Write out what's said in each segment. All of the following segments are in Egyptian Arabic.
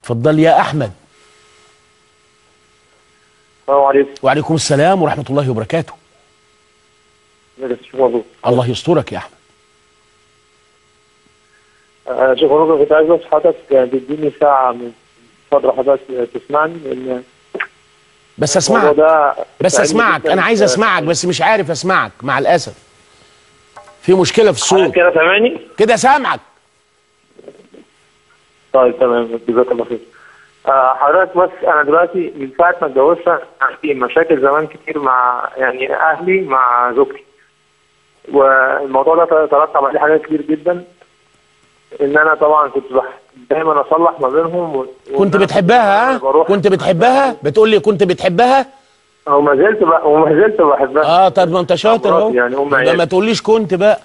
اتفضل يا احمد السلام عليكم وعليكم السلام ورحمه الله وبركاته ازيك يا شيخ مبروك الله يسترك يا احمد آه، شيخ مبروك كنت عايز بس حضرتك تديني ساعة من فضل حضرتك تسمعني لأن بس الموضوع اسمعك ده بس ساعدني اسمعك جداً انا عايز في- اسمعك بس مش عارف اسمعك مع الاسف في مشكله في حضرتك الصوت كده سامعني؟ كده سامعك طيب تمام جزاك الله خير. آه، حضرتك بس أنا دلوقتي من ساعة ما اتجوزت عندي مشاكل زمان كتير مع يعني أهلي مع زوجتي. والموضوع ده ترتب عليه حاجات كتير جدا ان انا طبعا كنت بح... دايما اصلح ما بينهم و... كنت وإن أنا بتحبها ها بروح كنت بتحبها بتقول لي كنت بتحبها وما زلت ب... وما زلت بحبها اه طب ما انت شاطر اهو مراتي يعني أم يبقى عيالي. ما تقوليش كنت بقى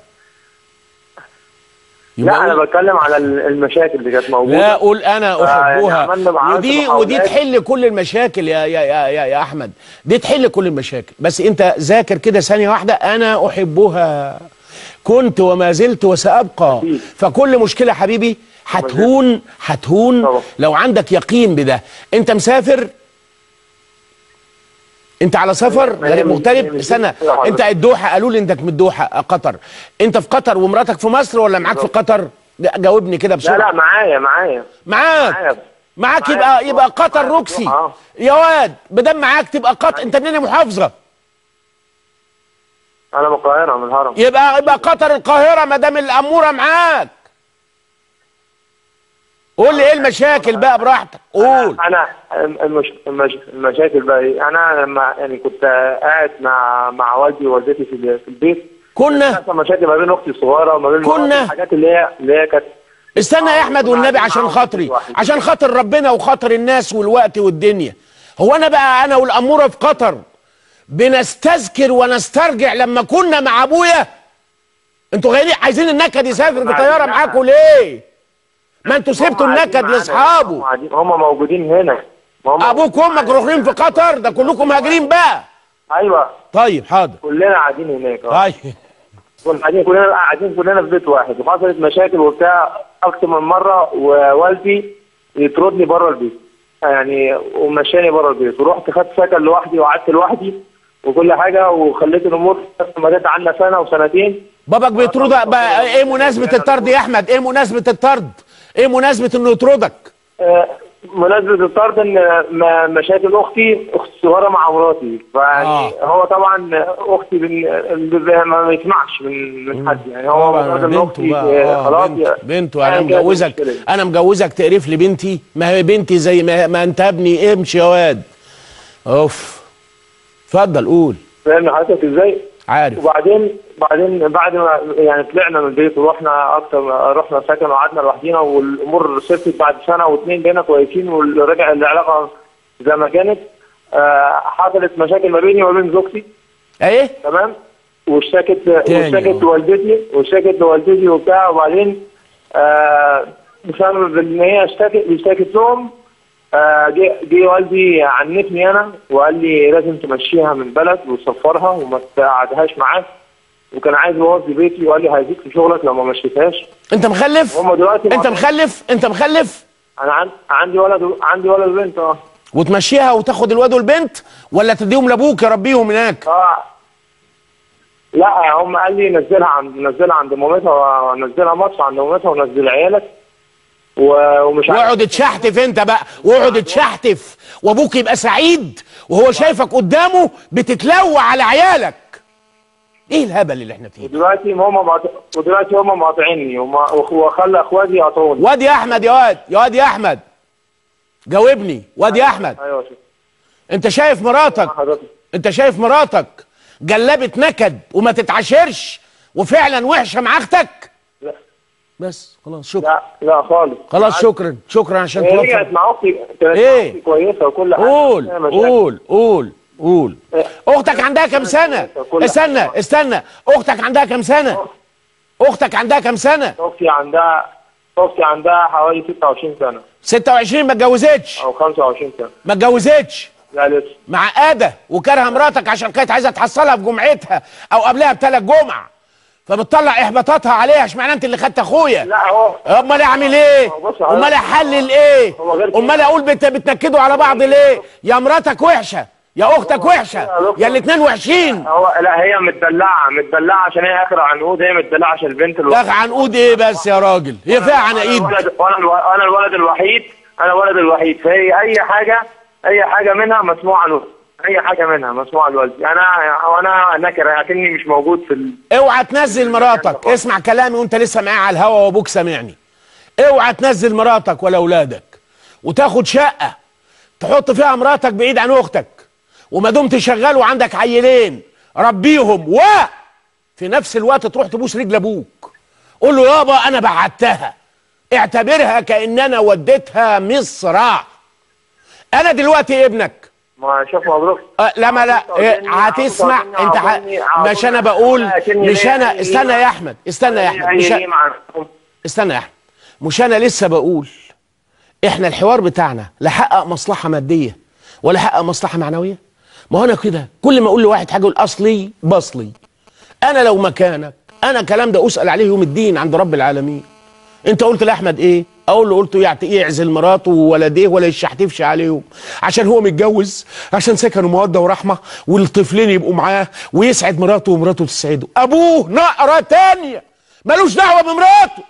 يبقى لا انا قول- بتكلم على ال- المشاكل اللي كانت موجوده لا قول انا آه، يعني احبها عملنا معاها ودي محاولات. ودي تحل كل المشاكل يا يا يا يا, يا احمد دي تحل كل المشاكل بس انت ذاكر كده ثانيه واحده انا احبها كنت وما زلت وسابقى أكيد. فكل مشكله حبيبي هتهون هتهون طبعا. لو عندك يقين بده انت مسافر انت على سفر ما هي غير مش- هي مغترب مش استنى كده حضرتك. انت الدوحه قالوا لي انك من الدوحه آه، قطر انت في قطر ومراتك في مصر ولا معاك في قطر لا، جاوبني كده لا بسرعه لا معايا معايا معاك معايا. معاك معايا يبقى في يبقى الدوحة. قطر معايا في روكسي الدوحة، آه. يا واد بدل معاك تبقى قطر انت منين محافظه انا من القاهره من الهرم يبقى يبقى قطر القاهره ما دام الاموره معاك قول لي ايه المشاكل بقى براحتك قول انا المش... المش... المشاكل بقى ايه انا لما يعني كنت قاعد مع مع والدي ووالدتي في, ال- في البيت كنا حصل مشاكل ما بين اختي الصغيره وما بين كنا. مراتي، الحاجات اللي هي اللي هي كانت استنى يا احمد والنبي معاهم عشان في خاطري بيت واحد. عشان خاطر ربنا وخاطر الناس والوقت والدنيا هو انا بقى انا والاموره في قطر بنستذكر ونسترجع لما كنا مع ابويا انتوا غيرين عايزين النكد يسافر بطياره معاكم ليه ما انتوا سبتوا هم قاعدين النكد معانا. هم لاصحابه قاعدين- هم موجودين هنا ما هم ابوك وامك رايحين في قطر ده كلكم مهاجرين بقى ايوه طيب حاضر كلنا قاعدين هناك اه طيب كنا قاعدين كلنا قاعدين كلنا في بيت واحد وحصلت مشاكل وبتاع اكتر من مره ووالدي يطردني بره البيت يعني ومشاني بره البيت ورحت خدت سكن لوحدي وقعدت لوحدي وكل حاجه وخليت الامور مدت عنا سنه وسنتين بابك بيطردك بقى ايه مناسبه الطرد يا احمد ايه مناسبه الطرد ايه مناسبه انه يطردك آه، مناسبة الطرد ان م- مشاكل اختي اختي الصغيرة مع مراتي فيعني آه. هو طبعا اختي بن... بن- ما بيسمعش من من حد يعني هو طبعا مجرد ان بنته اختي بقى آه، آه خلاص بنته, بنته انا أيا كانت مجوزك المشكلة. انا مجوزك تقرف لي بنتي ما هي بنتي زي ما, ما انت ابني امشي يا واد اوف اتفضل قول فاهم حضرتك ازاي؟ عارف وبعدين بعدين بعد ما يعني طلعنا من البيت ورحنا اكتر رحنا سكن وقعدنا لوحدينا والامور صفت بعد سنه واثنين بقينا كويسين ورجع العلاقه زي ما كانت آه، حصلت مشاكل ما بيني وما بين زوجتي ايه تمام واشتكت تاني واشتكت اه. لوالدتي واشتكت لوالدتي وبتاع وبعدين آه بسبب ان هي اشتكت اشتكت لهم آه، جه جه والدي عنفني انا وقال لي لازم تمشيها من البلد وتسفرها وما تقعدهاش معاك وكان عايز يبوظ لي بيتي وقال لي هيزيد في شغلك لو ما مشيتهاش انت مخلف هم دلوقتي انت مخلف انت مخلف انا عن- عندي ولد عندي ولد وبنت اه وتمشيها وتاخد الواد والبنت ولا تديهم لابوك يربيهم هناك اه لا هم قال لي نزلها عند نزلها عند مامتها ونزلها مصر عند مامتها ونزل عيالك و- ومش عارف واقعد تشحتف انت بقى واقعد تشحتف وابوك يبقى سعيد وهو شايفك قدامه بتتلوى على عيالك ايه الهبل اللي احنا فيه ده؟ ودلوقتي هم مقاطع ودلوقتي هم مقاطعيني وما- وخلى اخواتي يقاطعوني واد يا احمد يا واد يا واد يا احمد جاوبني واد يا احمد ايوه شوف انت شايف مراتك حضرتك انت شايف مراتك جلبت نكد وما تتعاشرش وفعلا وحشه مع اختك لا بس خلاص شكرا لا لا خالص خلاص شكرا شكرا عشان هي رجعت توفر مع اختي كانت إيه؟ مع اختي كويسه وكل حاجه قول فيها مشاكل. قول قول قول إيه. اختك عندها كام سنه كل استنى حاجة. استنى اختك عندها كام سنه اختك عندها كام سنه اختي عندها اختي عندها حوالي 26 سنه 26 ما اتجوزتش او 25 سنه ما اتجوزتش لا لسه معقده وكارهه مراتك عشان كانت عايزه تحصلها في جمعتها او قبلها بثلاث جمع فبتطلع احباطاتها عليها اشمعنى انت اللي خدت اخويا لا هو امال اعمل ايه بص، امال احلل ايه هو غير كده. امال اقول بت... بتنكدوا على بعض ليه يا مراتك وحشه يا اختك وحشه يا الاتنين وحشين هو لا هي متدلعه متدلعه عشان هي اخر عنقود هي متدلعه عشان البنت الوحيده يا عنقود ايه بس يا راجل هي فيها عناقيد انا الولد وانا الو- انا الولد الوحيد انا الولد الوحيد فهي اي حاجه اي حاجه منها مسموعه له اي حاجه منها مسموعه لوالدي انا وانا نكره اكني مش موجود في ال... اوعى تنزل مراتك اسمع كلامي وانت لسه معايا على الهوا وابوك سامعني اوعى تنزل مراتك ولا اولادك وتاخد شقه تحط فيها مراتك بعيد عن اختك وما دمت شغال وعندك عيلين ربيهم و في نفس الوقت تروح تبوس رجل ابوك قول له يابا انا بعتها اعتبرها كان انا وديتها مصر انا دلوقتي ابنك ما شوف مبروك أه لا ما لا إيه، هتسمع انت ح... مش انا بقول مش انا استنى يا احمد استنى يا احمد مش أ- استنى يا احمد مش انا لسه بقول احنا الحوار بتاعنا لا حقق مصلحه ماديه ولا حقق مصلحه معنويه ما هو انا كده كل ما اقول لواحد حاجه يقول اصلي بصلي انا لو مكانك انا الكلام ده اسال عليه يوم الدين عند رب العالمين انت قلت لاحمد ايه اقول له قلت يعت- يعزل مراته وولديه ولا يشحتفش عليهم عشان هو متجوز عشان سكنوا موده ورحمه والطفلين يبقوا معاه ويسعد مراته ومراته تسعده ابوه نقره تانية ملوش دعوه بمراته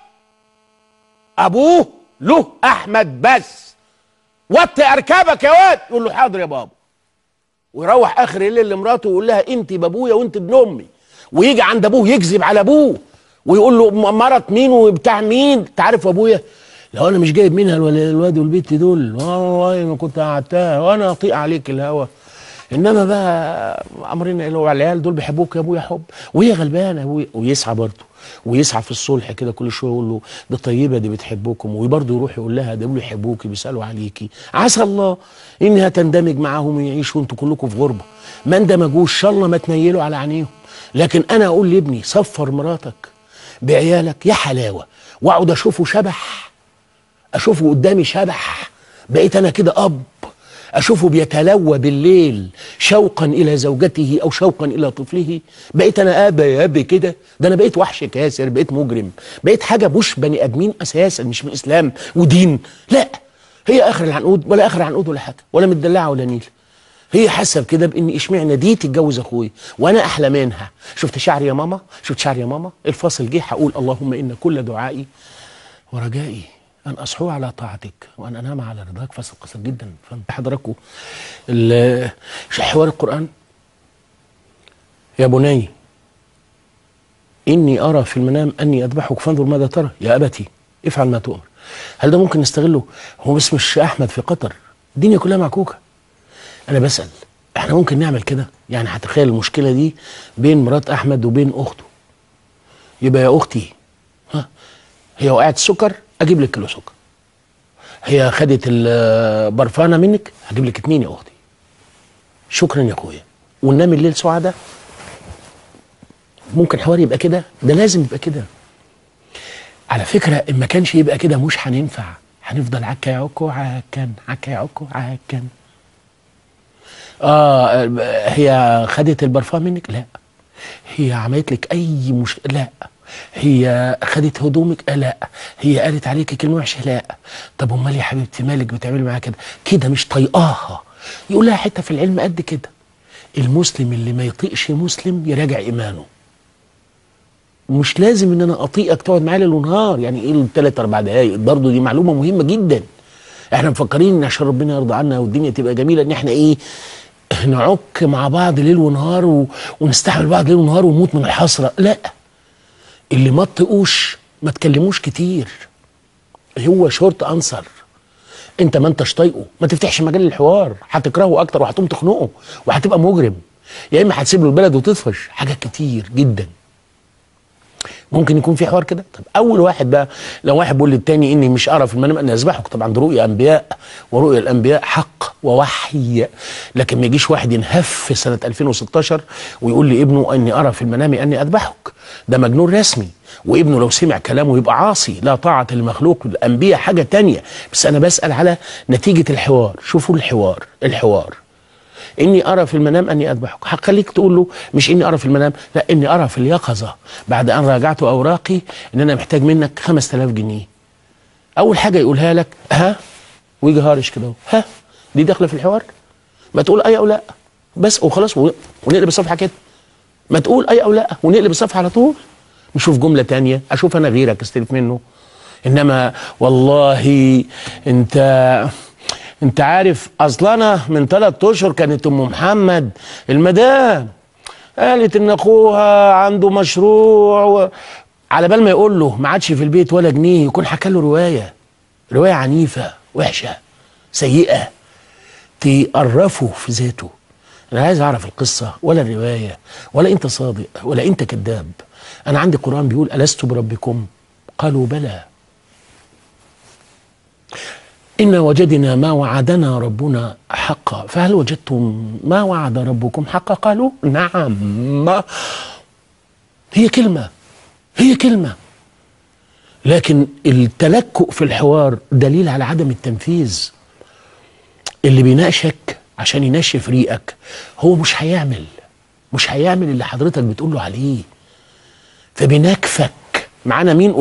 ابوه له احمد بس وطي اركبك يا واد يقول له حاضر يا بابا ويروح اخر الليل لمراته ويقول لها انت بابويا وانت ابن امي ويجي عند ابوه يكذب على ابوه ويقول له م- مرت مين وبتاع مين انت عارف ابويا لو انا مش جايب منها الول- الواد والبنت دول والله ما كنت قعدتها وانا اطيق عليك الهوى انما بقى امرنا الى الله، العيال دول بيحبوك يا ابويا حب وهي غلبانه يا ابويا ويسعى برضه ويسعى في الصلح كده كل شويه يقول له دي طيبه دي بتحبكم وبرضه يروح يقول لها ده بيقولوا يحبوكي بيسالوا عليكي عسى الله انها تندمج معاهم ويعيشوا انتوا كلكم في غربه ما اندمجوش ان شاء الله ما تنيلوا على عينيهم لكن انا اقول لابني صفر مراتك بعيالك يا حلاوه واقعد اشوفه شبح اشوفه قدامي شبح بقيت انا كده اب اشوفه بيتلوى بالليل شوقا الى زوجته او شوقا الى طفله بقيت انا ابا يا ابي كده ده انا بقيت وحش كاسر بقيت مجرم بقيت حاجه مش بني ادمين اساسا مش من اسلام ودين لا هي اخر العنقود ولا اخر عنقود ولا حاجه ولا متدلعه ولا نيل هي حاسه بكده بان اشمعنى دي تتجوز اخويا وانا احلى منها شفت شعري يا ماما شفت شعري يا ماما الفاصل جه هقول اللهم ان كل دعائي ورجائي أن أصحو على طاعتك وأن أنام على رضاك فصل قصير جدا فحضراتكم ال- حوار القرآن يا بني إني أرى في المنام أني أذبحك فانظر ماذا ترى يا أبتي افعل ما تؤمر هل ده ممكن نستغله هو بس مش أحمد في قطر الدنيا كلها معكوكة أنا بسأل احنا ممكن نعمل كده يعني هتخيل المشكلة دي بين مرات أحمد وبين أخته يبقى يا أختي ها هي وقعت السكر اجيب لك كيلو سكر هي خدت البرفانه منك هجيب لك اتنين يا اختي شكرا يا اخويا وننام الليل سعداء ممكن حوار يبقى كده ده لازم يبقى كده على فكره ان ما كانش يبقى كده مش هننفع هنفضل عكا يعكو عكن عكا يعكو عكن اه هي خدت البرفان منك لا هي عملت لك اي مش لا هي خدت هدومك آه لا هي قالت عليك كلمه وحشه لا طب امال يا حبيبتي مالك بتعملي معاها كده كده مش طايقاها يقول لها حته في العلم قد كده المسلم اللي ما يطيقش مسلم يراجع ايمانه مش لازم ان انا اطيقك تقعد معايا ليل ونهار يعني ايه الثلاث اربع دقايق برضه دي معلومه مهمه جدا احنا مفكرين ان عشان ربنا يرضى عنا والدنيا تبقى جميله ان احنا ايه نعك مع بعض ليل ونهار و... ونستحمل بعض ليل ونهار ونموت من الحسره لا اللي ما تطيقوش ما تكلموش كتير هو شورت انسر انت ما انتش طايقه ما تفتحش مجال للحوار هتكرهه اكتر وهتقوم تخنقه وهتبقى مجرم يا اما هتسيب له البلد وتطفش حاجات كتير جدا ممكن يكون في حوار كده طب اول واحد بقى لو واحد بيقول للتاني اني مش ارى في المنام اني اذبحك طبعا دي رؤيا انبياء ورؤيا الانبياء حق ووحي لكن ما يجيش واحد ينهف في سنه 2016 ويقول لابنه اني ارى في المنام اني اذبحك ده مجنون رسمي وابنه لو سمع كلامه يبقى عاصي لا طاعه لمخلوق الانبياء حاجه تانية بس انا بسال على نتيجه الحوار شوفوا الحوار الحوار اني ارى في المنام اني اذبحك هخليك تقول له مش اني ارى في المنام لا اني ارى في اليقظه بعد ان راجعت اوراقي ان انا محتاج منك 5000 جنيه اول حاجه يقولها لك ها ويجي هارش كده ها دي داخله في الحوار ما تقول اي او لا بس وخلاص ون- ونقلب الصفحه كده ما تقول اي او لا ونقلب الصفحه على طول نشوف جمله تانية اشوف انا غيرك استلف منه انما والله انت انت عارف اصلا انا من ثلاث اشهر كانت ام محمد المدام قالت ان اخوها عنده مشروع و... على بال ما يقول له ما عادش في البيت ولا جنيه يكون حكى له روايه روايه عنيفه وحشه سيئه تقرفه في ذاته انا عايز اعرف القصه ولا الروايه ولا انت صادق ولا انت كذاب انا عندي قران بيقول الست بربكم قالوا بلى إنا وجدنا ما وعدنا ربنا حقا فهل وجدتم ما وعد ربكم حقا قالوا نعم هي كلمة هي كلمة لكن التلكؤ في الحوار دليل على عدم التنفيذ اللي بيناقشك عشان ينشف ريقك هو مش هيعمل مش هيعمل اللي حضرتك بتقوله عليه فبينكفك معانا مين